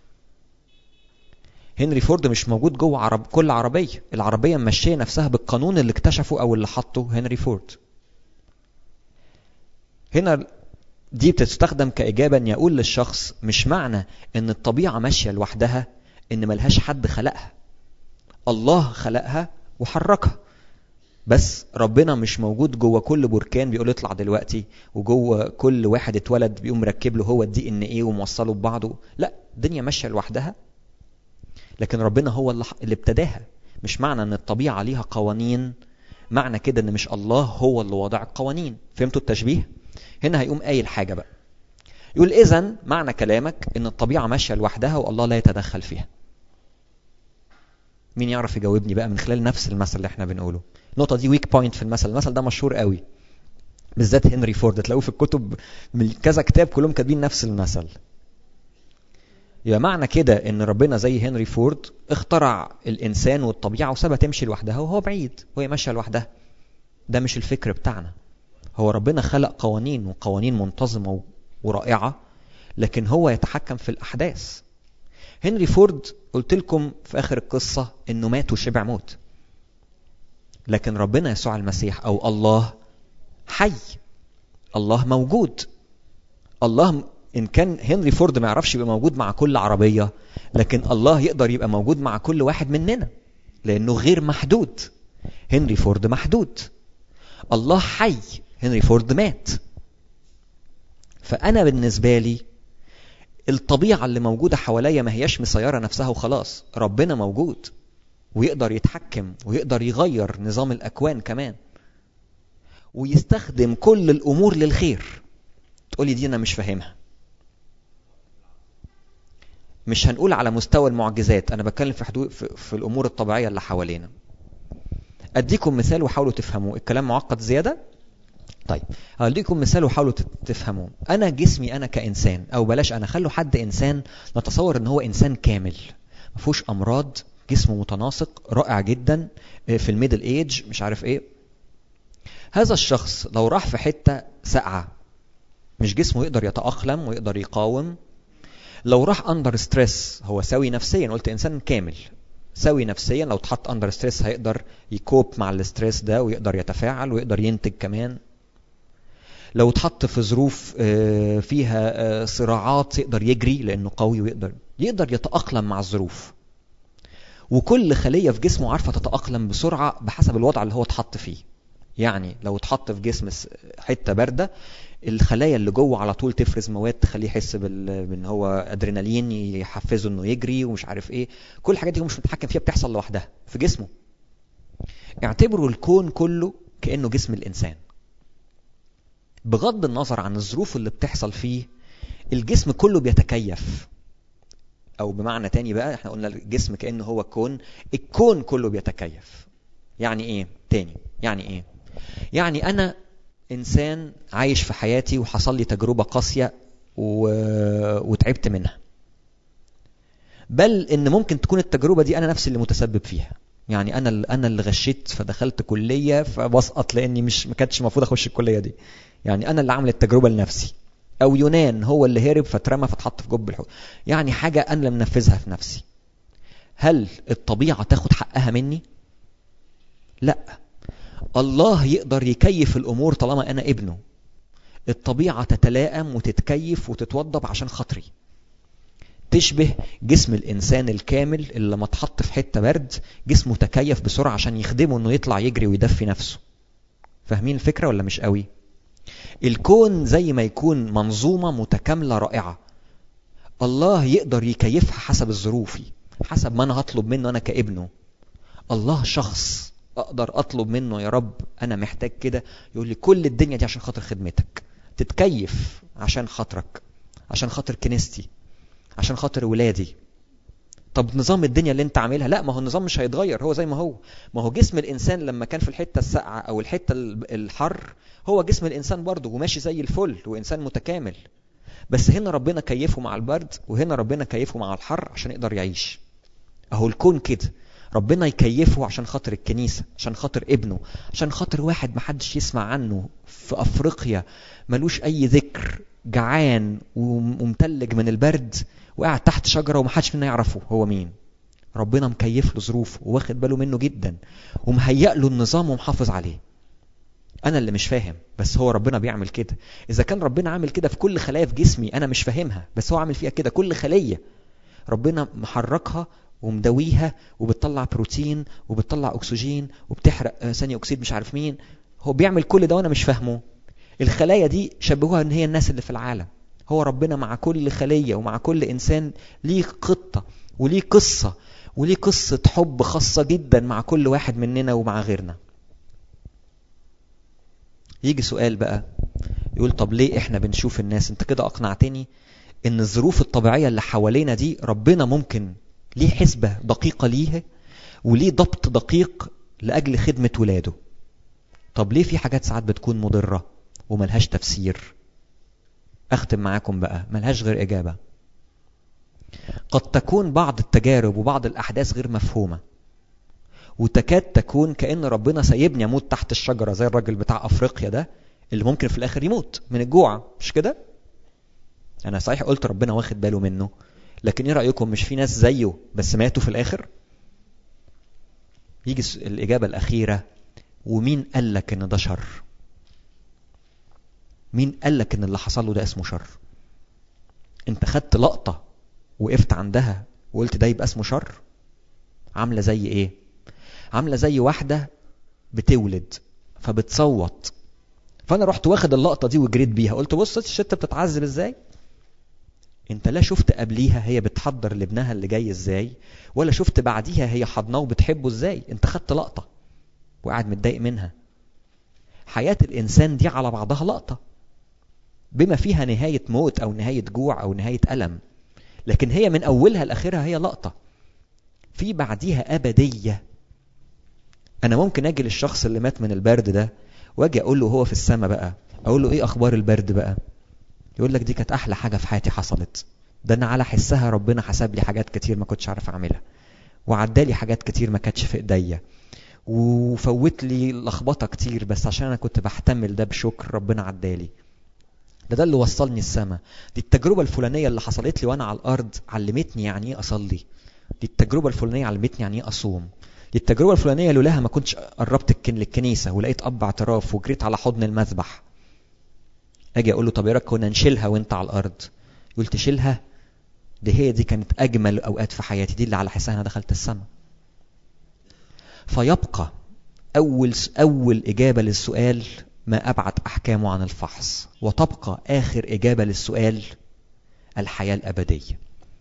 هنري فورد مش موجود جوه عرب كل عربيه العربيه ماشيه نفسها بالقانون اللي اكتشفه او اللي حطه هنري فورد هنا دي بتستخدم كإجابة أن يقول للشخص مش معنى أن الطبيعة ماشية لوحدها أن ملهاش حد خلقها الله خلقها وحركها بس ربنا مش موجود جوه كل بركان بيقول اطلع دلوقتي وجوه كل واحد اتولد بيقوم مركب له هو الدي ان ايه وموصله ببعضه لا الدنيا ماشيه لوحدها لكن ربنا هو اللي, اللي ابتداها مش معنى ان الطبيعه ليها قوانين معنى كده ان مش الله هو اللي وضع القوانين فهمتوا التشبيه هنا هيقوم قايل حاجه بقى يقول اذا معنى كلامك ان الطبيعه ماشيه لوحدها والله لا يتدخل فيها مين يعرف يجاوبني بقى من خلال نفس المثل اللي احنا بنقوله النقطه دي ويك بوينت في المثل المثل ده مشهور قوي بالذات هنري فورد تلاقوه في الكتب من كذا كتاب كلهم كاتبين نفس المثل يبقى معنى كده ان ربنا زي هنري فورد اخترع الانسان والطبيعه وسابها تمشي لوحدها وهو بعيد وهي ماشيه لوحدها ده مش الفكر بتاعنا هو ربنا خلق قوانين وقوانين منتظمه ورائعه لكن هو يتحكم في الاحداث هنري فورد قلت لكم في اخر القصه انه مات وشبع موت لكن ربنا يسوع المسيح او الله حي الله موجود الله ان كان هنري فورد ما يعرفش يبقى موجود مع كل عربيه لكن الله يقدر يبقى موجود مع كل واحد مننا لانه غير محدود هنري فورد محدود الله حي هنري فورد مات فانا بالنسبه لي الطبيعه اللي موجوده حواليا ما هياش مسيره نفسها وخلاص ربنا موجود ويقدر يتحكم ويقدر يغير نظام الاكوان كمان ويستخدم كل الامور للخير تقولي دي انا مش فاهمها مش هنقول على مستوى المعجزات انا بتكلم في حدود في, في الامور الطبيعيه اللي حوالينا اديكم مثال وحاولوا تفهموا الكلام معقد زياده طيب هديكم مثال وحاولوا تفهموه انا جسمي انا كانسان او بلاش انا خلوا حد انسان نتصور ان هو انسان كامل ما فيهوش امراض جسمه متناسق رائع جدا في الميدل ايج مش عارف ايه هذا الشخص لو راح في حته ساقعه مش جسمه يقدر يتاقلم ويقدر يقاوم لو راح اندر ستريس هو سوي نفسيا قلت انسان كامل سوي نفسيا لو اتحط اندر ستريس هيقدر يكوب مع الستريس ده ويقدر يتفاعل ويقدر ينتج كمان لو اتحط في ظروف فيها صراعات يقدر يجري لانه قوي ويقدر يقدر يتاقلم مع الظروف وكل خليه في جسمه عارفه تتاقلم بسرعه بحسب الوضع اللي هو اتحط فيه يعني لو اتحط في جسم حته بارده الخلايا اللي جوه على طول تفرز مواد تخليه يحس بان هو ادرينالين يحفزه انه يجري ومش عارف ايه كل الحاجات دي هو مش متحكم فيها بتحصل لوحدها في جسمه اعتبروا الكون كله كانه جسم الانسان بغض النظر عن الظروف اللي بتحصل فيه الجسم كله بيتكيف او بمعنى تاني بقى احنا قلنا الجسم كانه هو كون الكون كله بيتكيف يعني ايه تاني يعني ايه يعني انا انسان عايش في حياتي وحصل لي تجربه قاسيه و... وتعبت منها بل ان ممكن تكون التجربه دي انا نفسي اللي متسبب فيها يعني انا اللي انا اللي غشيت فدخلت كليه فبسقط لاني مش ما كانتش المفروض اخش الكليه دي يعني انا اللي عامل التجربه لنفسي او يونان هو اللي هرب فاترمى فاتحط في جب الحوت يعني حاجه انا اللي منفذها في نفسي هل الطبيعه تاخد حقها مني لا الله يقدر يكيف الامور طالما انا ابنه الطبيعه تتلائم وتتكيف وتتوضب عشان خاطري تشبه جسم الانسان الكامل اللي لما اتحط في حته برد جسمه تكيف بسرعه عشان يخدمه انه يطلع يجري ويدفي نفسه فاهمين الفكره ولا مش قوي الكون زي ما يكون منظومه متكامله رائعه الله يقدر يكيفها حسب الظروف حسب ما انا هطلب منه انا كابنه الله شخص اقدر اطلب منه يا رب انا محتاج كده يقول لي كل الدنيا دي عشان خاطر خدمتك تتكيف عشان خاطرك عشان خاطر كنيستي عشان خاطر ولادي طب نظام الدنيا اللي انت عاملها لا ما هو النظام مش هيتغير هو زي ما هو ما هو جسم الانسان لما كان في الحته الساقعه او الحته الحر هو جسم الانسان برضه وماشي زي الفل وانسان متكامل بس هنا ربنا كيفه مع البرد وهنا ربنا كيفه مع الحر عشان يقدر يعيش اهو الكون كده ربنا يكيفه عشان خاطر الكنيسة عشان خاطر ابنه عشان خاطر واحد محدش يسمع عنه في أفريقيا ملوش أي ذكر جعان ومتلج من البرد وقاعد تحت شجرة ومحدش منا يعرفه هو مين ربنا مكيف له ظروفه واخد باله منه جدا ومهيأ له النظام ومحافظ عليه انا اللي مش فاهم بس هو ربنا بيعمل كده اذا كان ربنا عامل كده في كل خلايا في جسمي انا مش فاهمها بس هو عامل فيها كده كل خليه ربنا محركها ومدويها وبتطلع بروتين وبتطلع اكسجين وبتحرق ثاني اكسيد مش عارف مين هو بيعمل كل ده وانا مش فاهمه الخلايا دي شبهوها ان هي الناس اللي في العالم هو ربنا مع كل خليه ومع كل انسان ليه خطه وليه قصه وليه قصه حب خاصه جدا مع كل واحد مننا ومع غيرنا يجي سؤال بقى يقول طب ليه احنا بنشوف الناس انت كده اقنعتني ان الظروف الطبيعيه اللي حوالينا دي ربنا ممكن ليه حسبة دقيقة ليه وليه ضبط دقيق لأجل خدمة ولاده طب ليه في حاجات ساعات بتكون مضرة وملهاش تفسير أختم معاكم بقى ملهاش غير إجابة قد تكون بعض التجارب وبعض الأحداث غير مفهومة وتكاد تكون كأن ربنا سايبني أموت تحت الشجرة زي الراجل بتاع أفريقيا ده اللي ممكن في الآخر يموت من الجوع مش كده؟ أنا صحيح قلت ربنا واخد باله منه لكن ايه رايكم مش في ناس زيه بس ماتوا في الاخر يجي الاجابه الاخيره ومين قال لك ان ده شر مين قال لك ان اللي حصل له ده اسمه شر انت خدت لقطة وقفت عندها وقلت ده يبقى اسمه شر عاملة زي ايه عاملة زي واحدة بتولد فبتصوت فانا رحت واخد اللقطة دي وجريت بيها قلت بص الست بتتعذب ازاي انت لا شفت قبليها هي بتحضر لابنها اللي جاي ازاي ولا شفت بعديها هي حضناه وبتحبه ازاي انت خدت لقطة وقاعد متضايق منها حياة الإنسان دي على بعضها لقطة بما فيها نهاية موت أو نهاية جوع أو نهاية ألم لكن هي من أولها لآخرها هي لقطة في بعديها أبدية أنا ممكن أجي للشخص اللي مات من البرد ده وأجي أقول له هو في السماء بقى أقول له إيه أخبار البرد بقى يقول لك دي كانت أحلى حاجة في حياتي حصلت ده أنا على حسها ربنا حسب لي حاجات كتير ما كنتش عارف أعملها وعدالي حاجات كتير ما كانتش في إيديا وفوت لي لخبطه كتير بس عشان انا كنت بحتمل ده بشكر ربنا عدالي ده ده اللي وصلني السما دي التجربه الفلانيه اللي حصلت لي وانا على الارض علمتني يعني ايه اصلي دي التجربه الفلانيه علمتني يعني ايه اصوم دي التجربه الفلانيه لولاها ما كنتش قربت الكن للكنيسه ولقيت اب اعتراف وجريت على حضن المذبح اجي اقول له طب ايه رايك كنا نشيلها وانت على الارض يقول تشيلها دي هي دي كانت اجمل اوقات في حياتي دي اللي على حسها انا دخلت السما فيبقى أول أول إجابة للسؤال ما أبعد أحكامه عن الفحص وتبقى آخر إجابة للسؤال الحياة الأبدية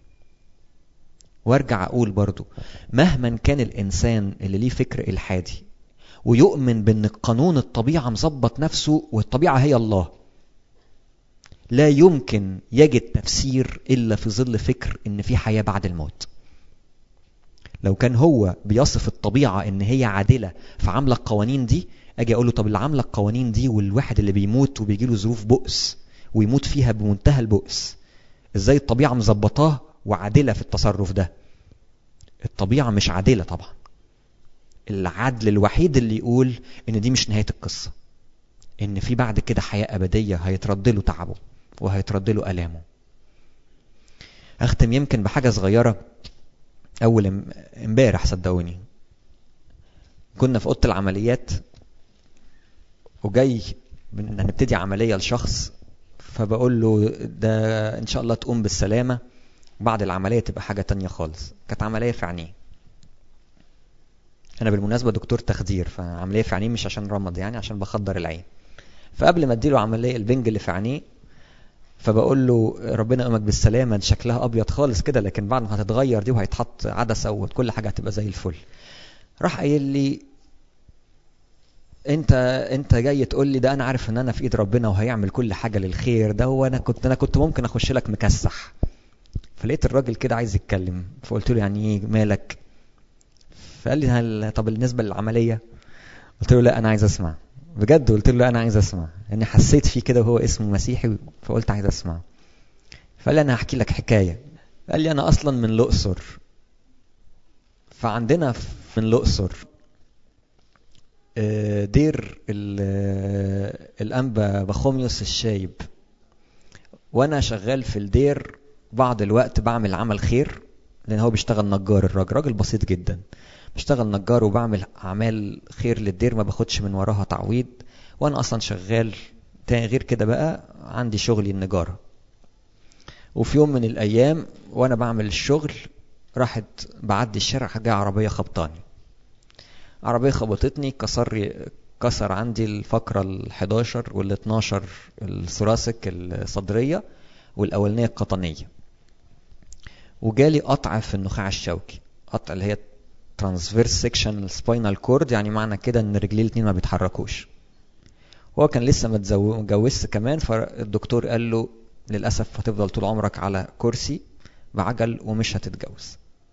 وارجع أقول برضو مهما كان الإنسان اللي ليه فكر إلحادي ويؤمن بأن قانون الطبيعة مظبط نفسه والطبيعة هي الله لا يمكن يجد تفسير إلا في ظل فكر إن في حياة بعد الموت لو كان هو بيصف الطبيعة ان هي عادلة فعاملة القوانين دي اجي اقول له طب اللي عاملة القوانين دي والواحد اللي بيموت وبيجي له ظروف بؤس ويموت فيها بمنتهى البؤس ازاي الطبيعة مظبطاه وعادلة في التصرف ده الطبيعة مش عادلة طبعا العدل الوحيد اللي يقول ان دي مش نهاية القصة ان في بعد كده حياة ابدية هيترد له تعبه وهيترد له الامه اختم يمكن بحاجة صغيرة اول امبارح صدقوني كنا في اوضه العمليات وجاي هنبتدي عمليه لشخص فبقول له ده ان شاء الله تقوم بالسلامه بعد العمليه تبقى حاجه تانية خالص كانت عمليه في عينيه انا بالمناسبه دكتور تخدير فعمليه في عينيه مش عشان رمض يعني عشان بخدر العين فقبل ما اديله عمليه البنج اللي في عينيه فبقول له ربنا يقومك بالسلامه دي شكلها ابيض خالص كده لكن بعد ما هتتغير دي وهيتحط عدسه وكل حاجه هتبقى زي الفل راح قايل لي انت انت جاي تقول لي ده انا عارف ان انا في ايد ربنا وهيعمل كل حاجه للخير ده وانا كنت انا كنت ممكن اخش لك مكسح فلقيت الراجل كده عايز يتكلم فقلت له يعني ايه مالك فقال لي هل طب بالنسبه للعمليه قلت له لا انا عايز اسمع بجد قلت له لا انا عايز اسمع لاني حسيت فيه كده وهو اسمه مسيحي فقلت عايز اسمع فقال لي انا هحكي لك حكايه قال لي انا اصلا من الاقصر فعندنا من الاقصر دير الانبا بخوميوس الشايب وانا شغال في الدير بعض الوقت بعمل عمل خير لان هو بيشتغل نجار الراجل راجل بسيط جدا بشتغل نجار وبعمل اعمال خير للدير ما باخدش من وراها تعويض وانا اصلا شغال تاني غير كده بقى عندي شغلي النجاره وفي يوم من الايام وانا بعمل الشغل راحت بعدي الشارع جايه عربيه خبطاني عربيه خبطتني كسر كسر عندي الفقرة ال 11 وال 12 الثوراسيك الصدرية والأولانية القطنية وجالي قطع في النخاع الشوكي قطع اللي هي ترانسفيرس سيكشن سباينال كورد يعني معنى كده ان رجليه الاثنين ما بيتحركوش هو كان لسه متجوزش كمان فالدكتور قال له للاسف هتفضل طول عمرك على كرسي بعجل ومش هتتجوز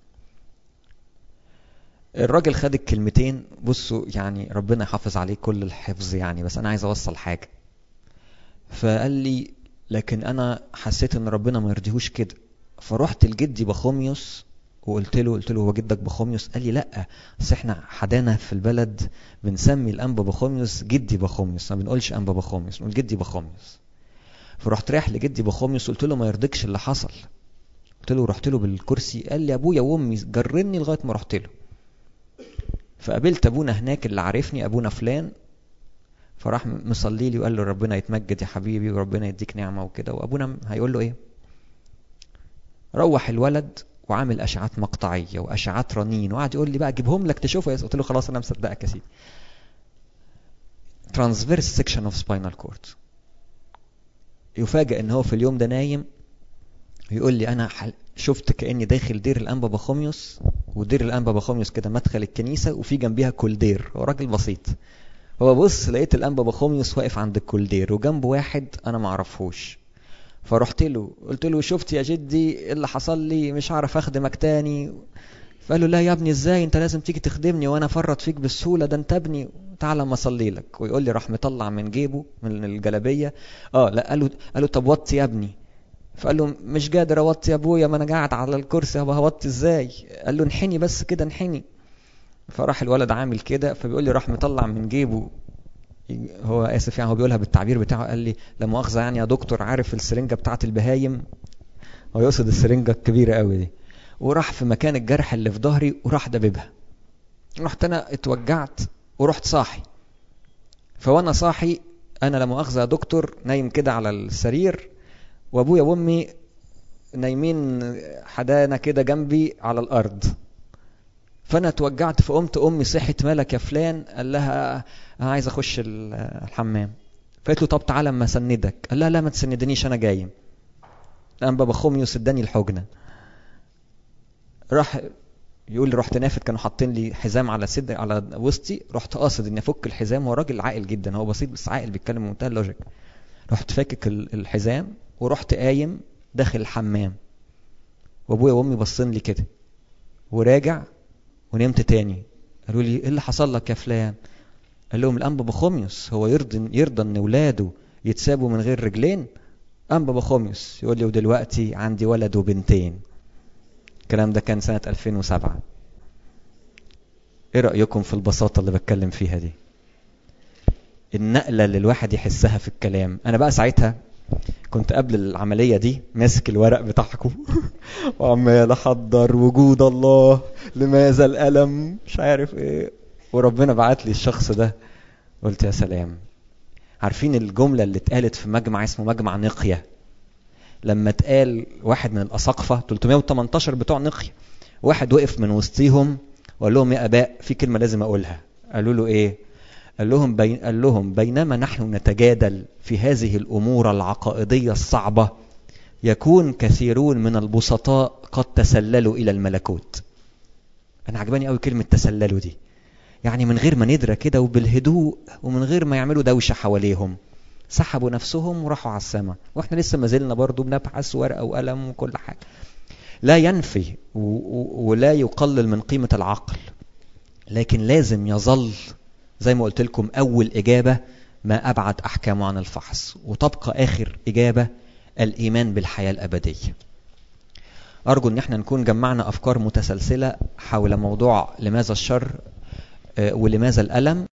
الراجل خد الكلمتين بصوا يعني ربنا يحافظ عليه كل الحفظ يعني بس انا عايز اوصل حاجه فقال لي لكن انا حسيت ان ربنا ما يرضيهوش كده فرحت لجدي بخوميوس وقلت له قلت له هو جدك بخوميوس قال لي لا بس احنا حدانا في البلد بنسمي الانبا بخوميوس جدي بخوميوس ما بنقولش انبا بخوميوس نقول جدي بخوميوس فرحت رايح لجدي بخوميوس قلت له ما يرضيكش اللي حصل قلت له رحت له بالكرسي قال لي ابويا وامي جرني لغايه ما رحت له فقابلت ابونا هناك اللي عارفني ابونا فلان فراح مصلي لي وقال له ربنا يتمجد يا حبيبي وربنا يديك نعمه وكده وابونا هيقول له ايه روح الولد وعامل اشعات مقطعيه واشعات رنين وقعد يقول لي بقى جيبهم لك تشوفه قلت له خلاص انا مصدقك يا سيدي ترانسفيرس سيكشن اوف سباينال كورد يفاجئ ان هو في اليوم ده نايم يقول لي انا شفت كاني داخل دير الانبا بخوميوس ودير الانبا بخوميوس كده مدخل الكنيسه وفي جنبيها كولدير هو راجل بسيط هو بص لقيت الانبا بخوميوس واقف عند الكولدير وجنبه واحد انا ما اعرفهوش فرحت له قلت له شفت يا جدي ايه اللي حصل لي مش هعرف اخدمك تاني فقال له لا يا ابني ازاي انت لازم تيجي تخدمني وانا فرط فيك بالسهوله ده انت ابني تعالى ما اصلي لك ويقول لي راح مطلع من جيبه من الجلابيه اه لا قال له قال له طب وطي يا ابني فقال له مش قادر اوطي يا ابويا ما انا قاعد على الكرسي هبقى هوطي ازاي قال له انحني بس كده انحني فراح الولد عامل كده فبيقول لي راح مطلع من جيبه هو اسف يعني هو بيقولها بالتعبير بتاعه قال لي لا مؤاخذه يعني يا دكتور عارف السرنجه بتاعه البهايم هو يقصد السرنجه الكبيره قوي دي وراح في مكان الجرح اللي في ظهري وراح دببها رحت انا اتوجعت ورحت صاحي فوانا صاحي انا لا مؤاخذه يا دكتور نايم كده على السرير وابويا وامي نايمين حدانا كده جنبي على الارض فانا اتوجعت فقمت امي صحت مالك يا فلان قال لها انا عايز اخش الحمام فقالت له طب تعالى اما اسندك قال لها لا ما تسندنيش انا جاي قام بابا خوميوس اداني الحجنه راح يقول لي رحت نافت كانوا حاطين لي حزام على صدر على وسطي رحت قاصد اني افك الحزام هو راجل عاقل جدا هو بسيط بس عاقل بيتكلم بمنتهى اللوجيك رحت فاكك الحزام ورحت قايم داخل الحمام وابويا وامي باصين لي كده وراجع ونمت تاني قالوا لي ايه اللي حصل لك يا فلان قال لهم الانبا بخوميوس هو يرضى يرضى ان ولاده يتسابوا من غير رجلين انبا بخوميوس يقول لي ودلوقتي عندي ولد وبنتين الكلام ده كان سنة 2007 ايه رأيكم في البساطة اللي بتكلم فيها دي النقلة اللي الواحد يحسها في الكلام انا بقى ساعتها كنت قبل العملية دي ماسك الورق بتاعكم وعمال احضر وجود الله لماذا الألم مش عارف ايه وربنا بعت لي الشخص ده قلت يا سلام عارفين الجملة اللي اتقالت في مجمع اسمه مجمع نقية لما اتقال واحد من الأساقفة 318 بتوع نقية واحد وقف من وسطيهم وقال لهم يا أباء في كلمة لازم أقولها قالوا له إيه قال لهم, بين قال لهم بينما نحن نتجادل في هذه الأمور العقائدية الصعبة يكون كثيرون من البسطاء قد تسللوا إلى الملكوت أنا عجباني قوي كلمة تسللوا دي يعني من غير ما ندرى كده وبالهدوء ومن غير ما يعملوا دوشة حواليهم سحبوا نفسهم وراحوا على السماء واحنا لسه ما زلنا برضه بنبحث ورقة وقلم وكل حاجة لا ينفي ولا يقلل من قيمة العقل لكن لازم يظل زي ما قلت لكم أول إجابة ما أبعد أحكامه عن الفحص وتبقى آخر إجابة الإيمان بالحياة الأبدية أرجو أن احنا نكون جمعنا أفكار متسلسلة حول موضوع لماذا الشر ولماذا الألم